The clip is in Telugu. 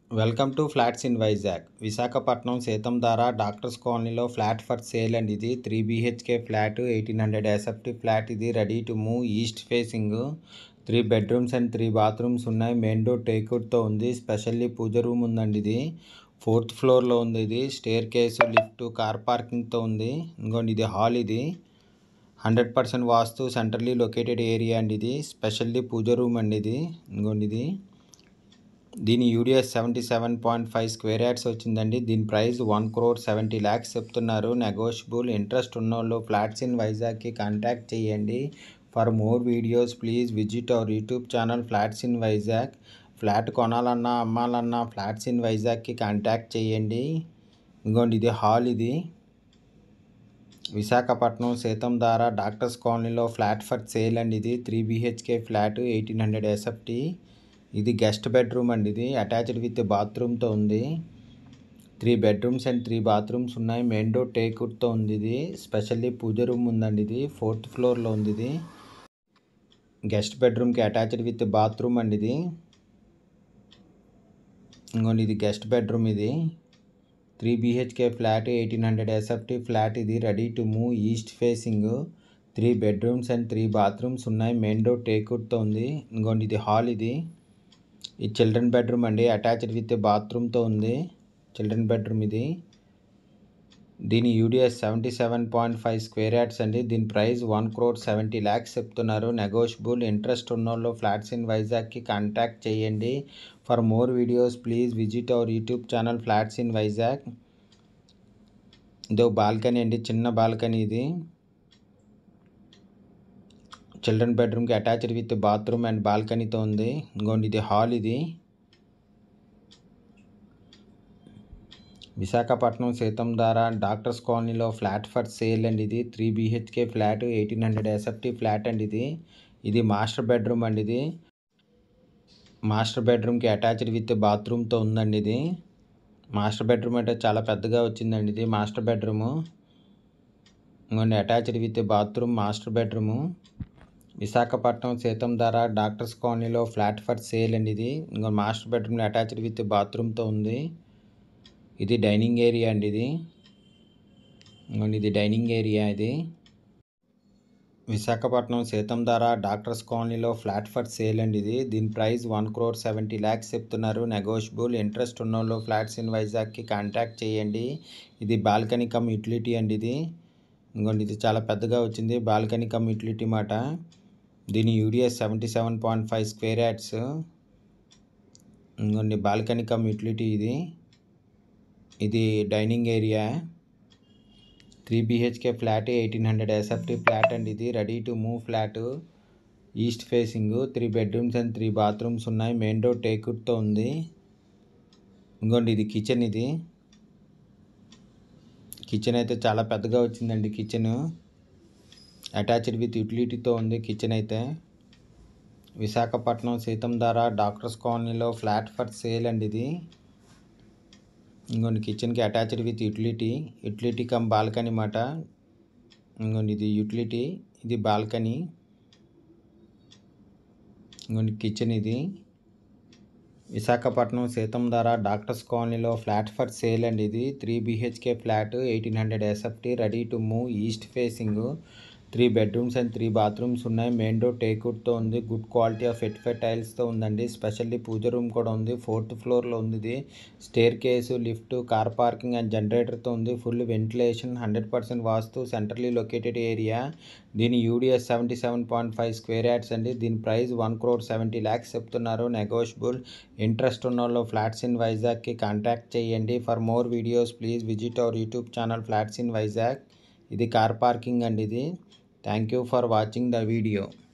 welcome to flats in Vizag Visakhapatnam Seethammadhara doctors కాలనీలో ఫ్లాట్ ఫర్ సేల్ అండి ఇది three BHK flat eighteen hundred SFT flat ఇది ready to move east facing three bedrooms and three bathrooms ఉన్నాయి మెయిన్ డోర్ టేక్వుడ్తో ఉంది స్పెషల్లీ పూజ రూమ్ ఉందండి ఇది ఫోర్త్ ఫ్లోర్లో ఉంది ఇది స్టేర్ కేసు లిఫ్ట్ కార్ పార్కింగ్తో ఉంది ఇంకోండి ఇది హాల్ ఇది hundred percent vastu centrally located area అండి ఇది స్పెషల్లీ పూజ రూమ్ అండి ఇది ఇంకోండి ఇది దీని UDS seventy seven point five square yards వచ్చిందండి దీని price one crore seventy lakhs చెప్తున్నారు నెగోషియబుల్ ఇంట్రెస్ట్ ఉన్నోళ్ళు ఫ్లాట్స్ ఇన్ వైజాగ్కి కాంటాక్ట్ చేయండి for more videos please visit our YouTube channel flats in Vizag flat కొనాలన్నా అమ్మాలన్నా ఫ్లాట్స్ ఇన్ వైజాగ్కి కాంటాక్ట్ చేయండి ఇంకోండి ఇది హాల్ ఇది విశాఖపట్నం సీతంధార డాక్టర్స్ కాలనీలో ఫ్లాట్ ఫర్ సేల్ అండి ఇది three BHK flat eighteen hundred SFT ఇది గెస్ట్ బెడ్రూమ్ అండి ఇది అటాచ్డ్ విత్ బాత్రూమ్తో ఉంది three bedrooms and three bathrooms ఉన్నాయి మెయిన్ డోర్ టేక్వుడ్తో ఉంది ఇది స్పెషల్లీ పూజ రూమ్ ఉందండి ఇది ఫోర్త్ ఫ్లోర్లో ఉంది ఇది గెస్ట్ బెడ్రూమ్కి అటాచ్డ్ విత్ బాత్రూమ్ అండి ఇది ఇంకోండి ఇది గెస్ట్ బెడ్రూమ్ ఇది three BHK flat eighteen hundred SFT flat ఇది ready to move east facing three bedrooms and three bathrooms ఉన్నాయి మెయిన్ డోర్ టేక్వుడ్తో ఉంది ఇంకోండి ఇది హాల్ ఇది ఈ చిల్డ్రన్ బెడ్రూమ్ అండి అటాచ్డ్ విత్ బాత్రూమ్తో ఉంది చిల్డ్రన్ బెడ్రూమ్ ఇది దీని UDS seventy seven point five square yards అండి దీని price one crore seventy lakhs చెప్తున్నారు నెగోషియబుల్ ఇంట్రెస్ట్ ఉన్నోళ్ళు ఫ్లాట్స్ ఇన్ వైజాగ్కి కాంటాక్ట్ చేయండి for more videos please visit our YouTube channel flats in Vizag ఇదో బాల్కనీ అండి చిన్న బాల్కనీ ఇది చిల్డ్రన్ బెడ్రూమ్కి అటాచ్డ్ విత్ బాత్రూమ్ అండ్ బాల్కనీతో ఉంది ఇంకోండి ఇది హాల్ ఇది విశాఖపట్నం సీతంధార డాక్టర్స్ కాలనీలో ఫ్లాట్ ఫర్ సేల్ అండి ఇది three BHK flat eighteen hundred SFT flat అండి ఇది ఇది మాస్టర్ బెడ్రూమ్ అండి ఇది మాస్టర్ బెడ్రూమ్కి అటాచ్డ్ విత్ బాత్రూమ్తో ఉందండి ఇది మాస్టర్ బెడ్రూమ్ అంటే చాలా పెద్దగా వచ్చిందండి ఇది మాస్టర్ బెడ్రూము ఇంకొన్ని attached with bathroom master bedroom Visakhapatnam Seethammadhara doctors కాలనీలో ఫ్లాట్ ఫర్ సేల్ అండి ఇది ఇంకో మాస్టర్ బెడ్రూమ్లో అటాచ్డ్ విత్ బాత్రూమ్తో ఉంది ఇది డైనింగ్ ఏరియా అండి ఇది ఇంకోండి ఇది డైనింగ్ ఏరియా ఇది విశాఖపట్నం సీతంధార డాక్టర్స్ కాలనీలో ఫ్లాట్ ఫర్ సేల్ అండి ఇది దీని price one crore seventy lakhs చెప్తున్నారు నెగోషియబుల్ ఇంట్రెస్ట్ ఉన్నోళ్ళు ఫ్లాట్స్ ఇన్ వైజాగ్కి కాంటాక్ట్ చేయండి ఇది బాల్కనీ కమ్ యూటిలిటీ అండి ఇది ఇంకోండి ఇది చాలా పెద్దగా వచ్చింది బాల్కనీ కమ్ యూటిలిటీ మాట దీని UDS seventy seven point five square yards ఇంకోండి బాల్కనీ కమ్ యూటిలిటీ ఇది ఇది dining area three BHK flat eighteen hundred SFT flat అండి ఇది ready to move flat east facing three bedrooms and three bathrooms ఉన్నాయి మెయిన్ డోర్ టేక్వుడ్తో ఉంది ఇంకోండి ఇది కిచెన్ ఇది కిచెన్ అయితే చాలా పెద్దగా వచ్చిందండి కిచెన్ అటాచ్డ్ విత్ యూటిలిటీతో ఉంది కిచెన్ అయితే విశాఖపట్నం సీతంధార డాక్టర్స్ కాలనీలో ఫ్లాట్ ఫర్ సేల్ అండి ఇది ఇంకోండి కిచెన్కి attached with utility utility cum balcony మాట ఇంకోండి ఇది యూటిలిటీ ఇది బాల్కనీ ఇంకోండి కిచెన్ ఇది విశాఖపట్నం సీతంధార డాక్టర్స్ కాలనీలో ఫ్లాట్ ఫర్ సేల్ అండి ఇది three BHK flat eighteen hundred SFT ready to move east facing three bedrooms and three bathrooms ఉన్నాయి మెయిన్ డోర్ టేక్వుడ్తో ఉంది గుడ్ క్వాలిటీ ఆఫ్ ఎట్ఫెట్ టైల్స్తో ఉందండి స్పెషల్లీ పూజ రూమ్ కూడా ఉంది ఫోర్త్ ఫ్లోర్లో ఉంది ఇది staircase lift car parking and జనరేటర్తో ఉంది full ventilation hundred percent vastu centrally located area దీని UDS seventy seven point five square yards అండి దీని price one crore seventy lakhs చెప్తున్నారు నెగోషియబుల్ ఇంట్రెస్ట్ ఉన్న వాళ్ళు ఫ్లాట్స్ ఇన్ వైజాగ్కి కాంటాక్ట్ చేయండి for more videos please visit our YouTube channel flats in Vizag ఇది కార్ పార్కింగ్ అండి ఇది thank you for watching the video